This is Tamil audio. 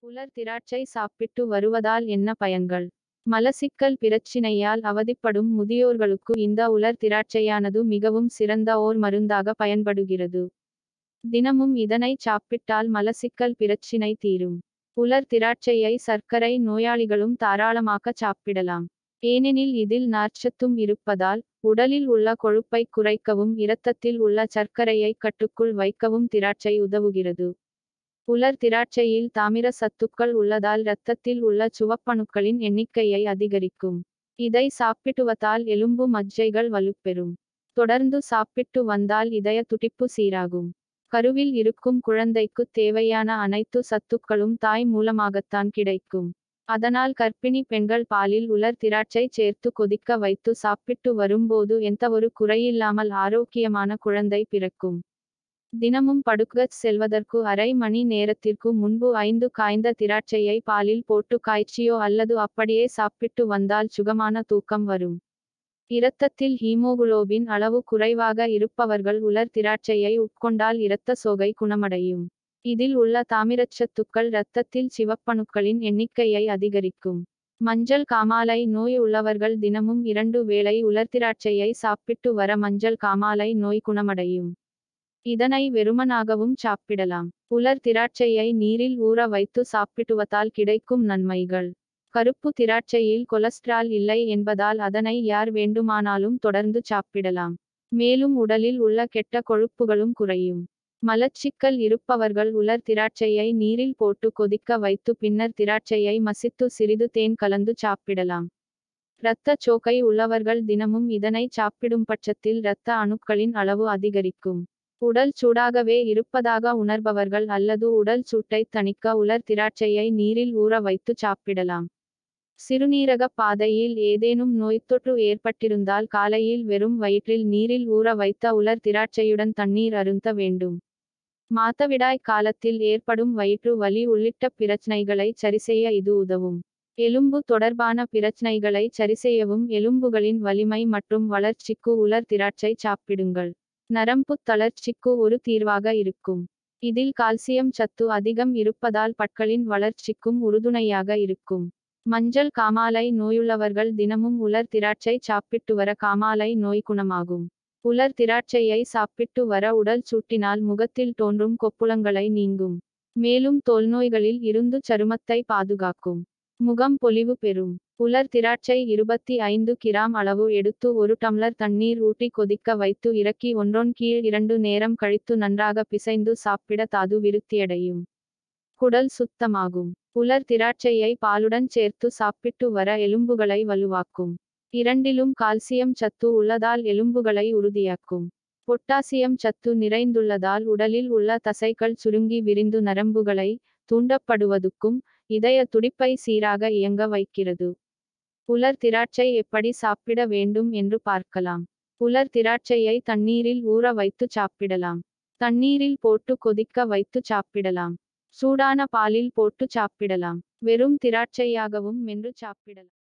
உலர் திராட்சை சாப்பிட்டு வருவதால் என்ன பயன்கள் மலசிக்கல் பிரச்சினையால் அவதிப்படும் முதியோர்களுக்கு இந்த உலர் திராட்சையானது மிகவும் சிறந்த ஓர் மருந்தாக பயன்படுகிறது தினமும் இதனை சாப்பிட்டால் மலசிக்கல் பிரச்சினை தீரும் உலர் திராட்சையை சர்க்கரை நோயாளிகளும் தாராளமாக சாப்பிடலாம் ஏனெனில் இதில் நார்ச்சத்தும் இருப்பதால் உடலில் உள்ள கொழுப்பை குறைக்கவும் இரத்தத்தில் உள்ள சர்க்கரையை கட்டுக்குள் வைக்கவும் திராட்சை உதவுகிறது உலர் திராட்சையில் தாமிர சத்துக்கள் உள்ளதால் இரத்தத்தில் உள்ள சுவப்பணுக்களின் எண்ணிக்கையை அதிகரிக்கும் இதை சாப்பிட்டுவதால் எலும்பு மஜ்ஜைகள் வலுப்பெறும் தொடர்ந்து சாப்பிட்டு வந்தால் இதய துடிப்பு சீராகும் கருவில் இருக்கும் குழந்தைக்கு தேவையான அனைத்து சத்துக்களும் தாய் மூலமாகத்தான் கிடைக்கும் அதனால் கர்ப்பிணி பெண்கள் பாலில் உலர் திராட்சை சேர்த்து கொதிக்க வைத்து சாப்பிட்டு வரும்போது எந்தவொரு குறையில்லாமல் ஆரோக்கியமான குழந்தை பிறக்கும் தினமும் படுக்கச் செல்வதற்கு அரை மணி நேரத்திற்கு முன்பு ஐந்து காய்ந்த திராட்சையை பாலில் போட்டு காய்ச்சியோ அல்லது அப்படியே சாப்பிட்டு வந்தால் சுகமான தூக்கம் வரும் இரத்தத்தில் ஹீமோகுளோபின் அளவு குறைவாக இருப்பவர்கள் உலர் திராட்சையை உட்கொண்டால் இரத்த சோகை குணமடையும் இதில் உள்ள தாமிரச்சத்துக்கள் இரத்தத்தில் சிவப்பணுக்களின் எண்ணிக்கையை அதிகரிக்கும் மஞ்சள் காமாலை நோய் உள்ளவர்கள் தினமும் இரண்டு வேளை உலர் திராட்சையை சாப்பிட்டு வர மஞ்சள் காமாலை நோய் குணமடையும் இதனை வெறுமனாகவும் சாப்பிடலாம் உலர் திராட்சையை நீரில் ஊற வைத்து சாப்பிட்டுவதால் கிடைக்கும் நன்மைகள் கருப்பு திராட்சையில் கொலஸ்ட்ரால் இல்லை என்பதால் அதனை யார் வேண்டுமானாலும் தொடர்ந்து சாப்பிடலாம் மேலும் உடலில் உள்ள கெட்ட கொழுப்புகளும் குறையும் மலச்சிக்கல் இருப்பவர்கள் உலர் திராட்சையை நீரில் போட்டு கொதிக்க வைத்து பின்னர் திராட்சையை மசித்து சிறிது தேன் கலந்து சாப்பிடலாம் இரத்த சோகை உள்ளவர்கள் தினமும் இதனை சாப்பிடும் பட்சத்தில் இரத்த அணுக்களின் அளவு அதிகரிக்கும் உடல் சூடாகவே இருப்பதாக உணர்பவர்கள் அல்லது உடல் சூட்டை தணிக்க உலர் திராட்சையை நீரில் ஊற வைத்து சாப்பிடலாம் சிறுநீரக பாதையில் ஏதேனும் நோய்த்தொற்று ஏற்பட்டிருந்தால் காலையில் வெறும் வயிற்றில் நீரில் ஊற வைத்த உலர் திராட்சையுடன் தண்ணீர் அருந்த வேண்டும் மாதவிடாய் காலத்தில் ஏற்படும் வயிற்று வலி உள்ளிட்ட பிரச்சனைகளை சரிசெய்ய இது உதவும் எலும்பு தொடர்பான பிரச்சனைகளை சரிசெய்யவும் எலும்புகளின் வலிமை மற்றும் வளர்ச்சிக்கு உலர் திராட்சை சாப்பிடுங்கள் நரம்பு தளர்ச்சிக்கு ஒரு தீர்வாக இருக்கும் இதில் கால்சியம் சத்து அதிகம் இருப்பதால் பற்களின் வளர்ச்சிக்கும் உறுதுணையாக இருக்கும் மஞ்சள் காமாலை நோயுள்ளவர்கள் தினமும் உலர் திராட்சை சாப்பிட்டு வர காமாலை நோய் குணமாகும் உலர் திராட்சையை சாப்பிட்டு வர உடல் சூட்டினால் முகத்தில் தோன்றும் கொப்புளங்களை நீங்கும் மேலும் தோல்நோய்களில் இருந்து சருமத்தை பாதுகாக்கும் முகம் பொலிவு பெறும் உலர் திராட்சை இருபத்தி ஐந்து கிராம் அளவு எடுத்து ஒரு டம்ளர் தண்ணீர் ஊற்றி கொதிக்க வைத்து இறக்கி ஒன்றொன் கீழ் இரண்டு நேரம் கழித்து நன்றாக பிசைந்து சாப்பிட தாது விருத்தியடையும் குடல் சுத்தமாகும் உலர் திராட்சையை பாலுடன் சேர்த்து சாப்பிட்டு வர எலும்புகளை வலுவாக்கும் இரண்டிலும் கால்சியம் சத்து உள்ளதால் எலும்புகளை உறுதியாக்கும் பொட்டாசியம் சத்து நிறைந்துள்ளதால் உடலில் உள்ள தசைகள் சுருங்கி விரிந்து நரம்புகளை தூண்டப்படுவதுக்கும் இதய துடிப்பை சீராக இயங்க வைக்கிறது உலர் திராட்சை எப்படி சாப்பிட வேண்டும் என்று பார்க்கலாம் உலர் திராட்சையை தண்ணீரில் ஊற வைத்து சாப்பிடலாம் தண்ணீரில் போட்டு கொதிக்க வைத்து சாப்பிடலாம் சூடான பாலில் போட்டு சாப்பிடலாம் வெறும் திராட்சையாகவும் மென்று சாப்பிடலாம்